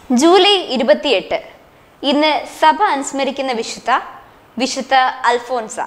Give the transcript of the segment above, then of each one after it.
July ഇരുപത്തിയെട്ട് ഇന്ന് സഭ അനുസ്മരിക്കുന്ന വിശുദ്ധ വിശുദ്ധ അൽഫോൻസ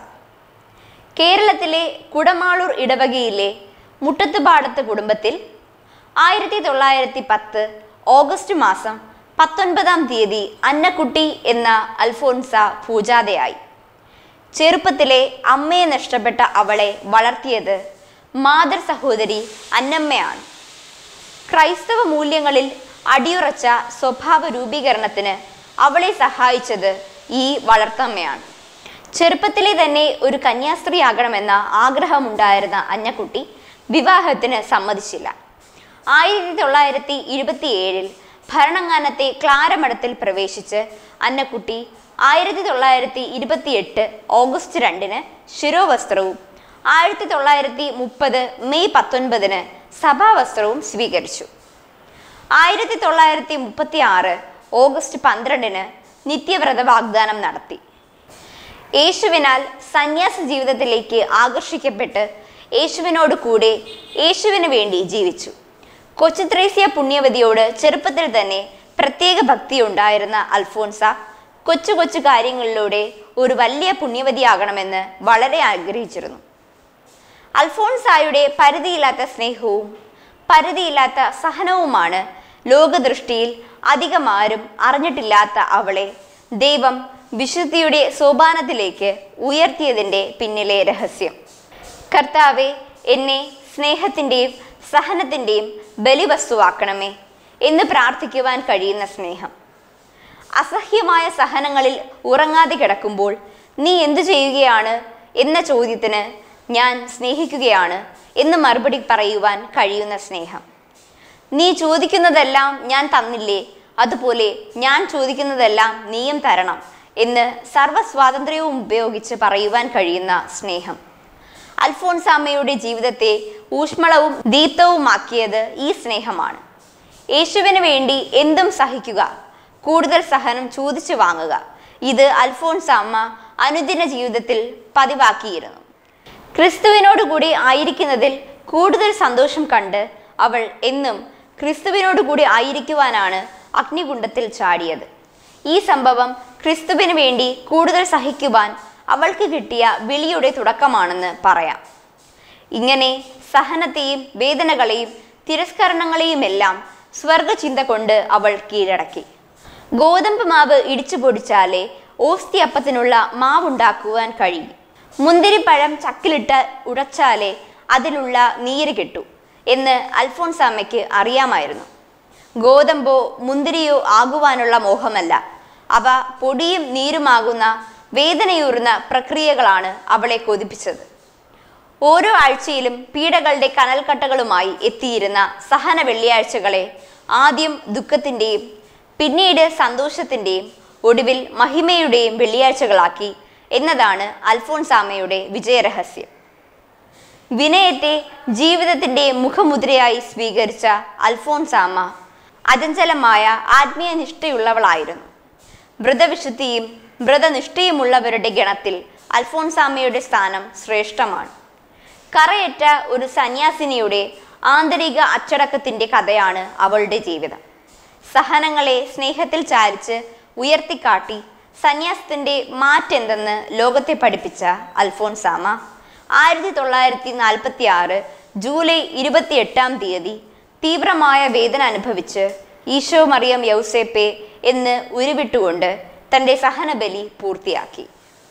കേരളത്തിലെ കുടമാളൂർ ഇടവകയിലെ മുട്ടത്തുപാടത്ത് കുടുംബത്തിൽ ആയിരത്തി തൊള്ളായിരത്തി പത്ത് ഓഗസ്റ്റ് മാസം പത്തൊൻപതാം തീയതി അന്നക്കുട്ടി എന്ന അൽഫോൻസ പൂജാതയായി ചെറുപ്പത്തിലെ അമ്മയെ നഷ്ടപ്പെട്ട അവളെ വളർത്തിയത് മാതൃ സഹോദരി അന്നമ്മയാണ് ക്രൈസ്തവ മൂല്യങ്ങളിൽ അടിയുറച്ച സ്വഭാവ രൂപീകരണത്തിന് അവളെ സഹായിച്ചത് ഈ വളർത്തമ്മയാണ് ചെറുപ്പത്തിലെ തന്നെ ഒരു കന്യാസ്ത്രീയാകണമെന്ന ആഗ്രഹമുണ്ടായിരുന്ന അന്നക്കുട്ടി വിവാഹത്തിന് സമ്മതിച്ചില്ല ആയിരത്തി തൊള്ളായിരത്തി ഇരുപത്തിയേഴിൽ ഭരണങ്ങാനത്തെ ക്ലാരമഠത്തിൽ പ്രവേശിച്ച് അന്നക്കുട്ടി ആയിരത്തി തൊള്ളായിരത്തി ഇരുപത്തിയെട്ട് ഓഗസ്റ്റ് രണ്ടിന് ശിരോവസ്ത്രവും ആയിരത്തി തൊള്ളായിരത്തി മുപ്പത് മെയ് പത്തൊൻപതിന് സഭാവസ്ത്രവും സ്വീകരിച്ചു ആയിരത്തി തൊള്ളായിരത്തി മുപ്പത്തി ആറ് ഓഗസ്റ്റ് പന്ത്രണ്ടിന് നിത്യവ്രത വാഗ്ദാനം നടത്തി യേശുവിനാൽ സന്യാസ ജീവിതത്തിലേക്ക് ആകർഷിക്കപ്പെട്ട് യേശുവിനോട് കൂടെ യേശുവിന് വേണ്ടി ജീവിച്ചു കൊച്ചുത്രേസ്യ പുണ്യവതിയോട് ചെറുപ്പത്തിൽ തന്നെ പ്രത്യേക ഭക്തി ഉണ്ടായിരുന്ന അൽഫോൻസ കൊച്ചു കൊച്ചു കാര്യങ്ങളിലൂടെ ഒരു വലിയ പുണ്യവതിയാകണമെന്ന് വളരെ ആഗ്രഹിച്ചിരുന്നു അൽഫോൺസായുടെ പരിധിയില്ലാത്ത സ്നേഹവും പരിധിയില്ലാത്ത സഹനവുമാണ് ലോകദൃഷ്ടിയിൽ അധികം ആരും അറിഞ്ഞിട്ടില്ലാത്ത അവളെ ദൈവം വിശുദ്ധിയുടെ സോപാനത്തിലേക്ക് ഉയർത്തിയതിൻ്റെ പിന്നിലെ രഹസ്യം കർത്താവെ എന്നെ സ്നേഹത്തിൻ്റെയും സഹനത്തിൻ്റെയും ബലിവസ്തുവാക്കണമേ എന്ന് പ്രാർത്ഥിക്കുവാൻ കഴിയുന്ന സ്നേഹം അസഹ്യമായ സഹനങ്ങളിൽ ഉറങ്ങാതെ കിടക്കുമ്പോൾ നീ എന്തു ചെയ്യുകയാണ് എന്ന ചോദ്യത്തിന് ഞാൻ സ്നേഹിക്കുകയാണ് എന്ന് മറുപടി പറയുവാൻ കഴിയുന്ന സ്നേഹം നീ ചോദിക്കുന്നതെല്ലാം ഞാൻ തന്നില്ലേ അതുപോലെ ഞാൻ ചോദിക്കുന്നതെല്ലാം നീയും തരണം എന്ന് സർവ്വസ്വാതന്ത്ര്യവും ഉപയോഗിച്ച് പറയുവാൻ കഴിയുന്ന സ്നേഹം അൽഫോൺസാമ്മയുടെ ജീവിതത്തെ ഊഷ്മളവും ദീപ്തവുമാക്കിയത് ഈ സ്നേഹമാണ് യേശുവിന് വേണ്ടി എന്തും സഹിക്കുക കൂടുതൽ സഹനം ചോദിച്ചു വാങ്ങുക ഇത് അൽഫോൺസാമ്മ അനുദിന ജീവിതത്തിൽ പതിവാക്കിയിരുന്നു ക്രിസ്തുവിനോട് കൂടി ആയിരിക്കുന്നതിൽ കൂടുതൽ സന്തോഷം കണ്ട് അവൾ എന്നും ക്രിസ്തുവിനോട് കൂടി ആയിരിക്കുവാനാണ് അഗ്നികുണ്ഡത്തിൽ ചാടിയത് ഈ സംഭവം ക്രിസ്തുവിന് വേണ്ടി കൂടുതൽ സഹിക്കുവാൻ അവൾക്ക് കിട്ടിയ വിളിയുടെ തുടക്കമാണെന്ന് പറയാം ഇങ്ങനെ സഹനത്തെയും വേദനകളെയും തിരസ്കരണങ്ങളെയുമെല്ലാം സ്വർഗചിന്ത കൊണ്ട് അവൾ കീഴടക്കി ഗോതമ്പ് മാവ് ഇടിച്ചു പൊടിച്ചാലേ ഓസ്തിയപ്പത്തിനുള്ള മാവുണ്ടാക്കുവാൻ കഴിയും മുന്തിരിപ്പഴം ചക്കിലിട്ട് ഉടച്ചാലേ അതിലുള്ള നീര് കിട്ടൂ എന്ന് അൽഫോൺസാമ്മയ്ക്ക് അറിയാമായിരുന്നു ഗോതമ്പോ മുന്തിരിയോ ആകുവാനുള്ള മോഹമല്ല അവ പൊടിയും നീരുമാകുന്ന വേദനയൂറുന്ന പ്രക്രിയകളാണ് അവളെ കൊതിപ്പിച്ചത് ഓരോ ആഴ്ചയിലും പീഡകളുടെ കനൽക്കട്ടകളുമായി എത്തിയിരുന്ന സഹന വെള്ളിയാഴ്ചകളെ ആദ്യം ദുഃഖത്തിൻ്റെയും പിന്നീട് സന്തോഷത്തിൻ്റെയും ഒടുവിൽ മഹിമയുടെയും വെള്ളിയാഴ്ചകളാക്കി എന്നതാണ് അൽഫോൺസാമയുടെ വിജയരഹസ്യം വിനയത്തെ ജീവിതത്തിന്റെ മുഖമുദ്രയായി സ്വീകരിച്ച അൽഫോൺസാമ അചഞ്ചലമായ ആത്മീയ നിഷ്ഠയുള്ളവളായിരുന്നു വ്രതവിശുദ്ധിയും വ്രതനിഷ്ഠയുമുള്ളവരുടെ ഗണത്തിൽ അൽഫോൺസാമയുടെ സ്ഥാനം ശ്രേഷ്ഠമാണ് കറയറ്റ ഒരു സന്യാസിനിയുടെ ആന്തരിക അച്ചടക്കത്തിന്റെ കഥയാണ് അവളുടെ ജീവിതം സഹനങ്ങളെ സ്നേഹത്തിൽ ചാരിച്ച് ഉയർത്തിക്കാട്ടി സന്യാസത്തിന്റെ മാറ്റെന്തെന്ന് ലോകത്തെ പഠിപ്പിച്ച അൽഫോൺസാമ ആയിരത്തി തൊള്ളായിരത്തി നാൽപ്പത്തി ആറ് ജൂലൈ ഇരുപത്തി എട്ടാം തീയതി തീവ്രമായ വേദന അനുഭവിച്ച് ഈശോ മറിയം യൗസേപ്പെ എന്ന് ഉരുവിട്ടുകൊണ്ട് തൻ്റെ സഹനബലി പൂർത്തിയാക്കി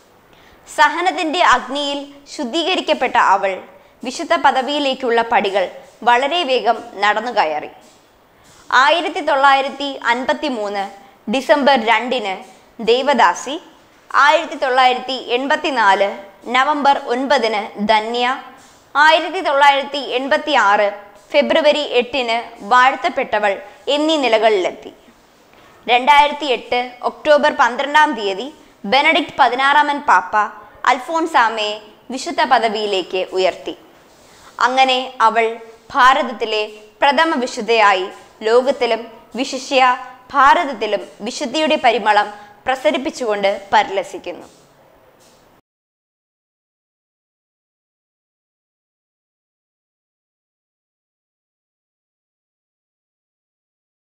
സഹനത്തിന്റെ അഗ്നിയിൽ ശുദ്ധീകരിക്കപ്പെട്ട അവൾ വിശുദ്ധ പദവിയിലേക്കുള്ള പടികൾ വളരെ വേഗം നടന്നു കയറി ആയിരത്തി തൊള്ളായിരത്തി അൻപത്തി മൂന്ന് ഡിസംബർ രണ്ടിന് ദേവദാസി ആയിരത്തി തൊള്ളായിരത്തി എൺപത്തി നാല് നവംബർ ഒൻപതിന് ധന്യ ആയിരത്തി തൊള്ളായിരത്തി എൺപത്തി ആറ് ഫെബ്രുവരി എട്ടിന് വാഴ്ത്തപ്പെട്ടവൾ എന്നീ നിലകളിലെത്തി രണ്ടായിരത്തി എട്ട് ഒക്ടോബർ പന്ത്രണ്ടാം തീയതി ബെനഡിക്ട് പതിനാറാമൻ പാപ്പ അൽഫോൺസാമയെ വിശുദ്ധ പദവിയിലേക്ക് ഉയർത്തി അങ്ങനെ അവൾ ഭാരതത്തിലെ പ്രഥമ വിശുദ്ധയായി ലോകത്തിലും വിശിഷ്യ ഭാരതത്തിലും വിശുദ്ധിയുടെ പരിമളം പ്രസരിപ്പിച്ചുകൊണ്ട് പരിലസിക്കുന്നു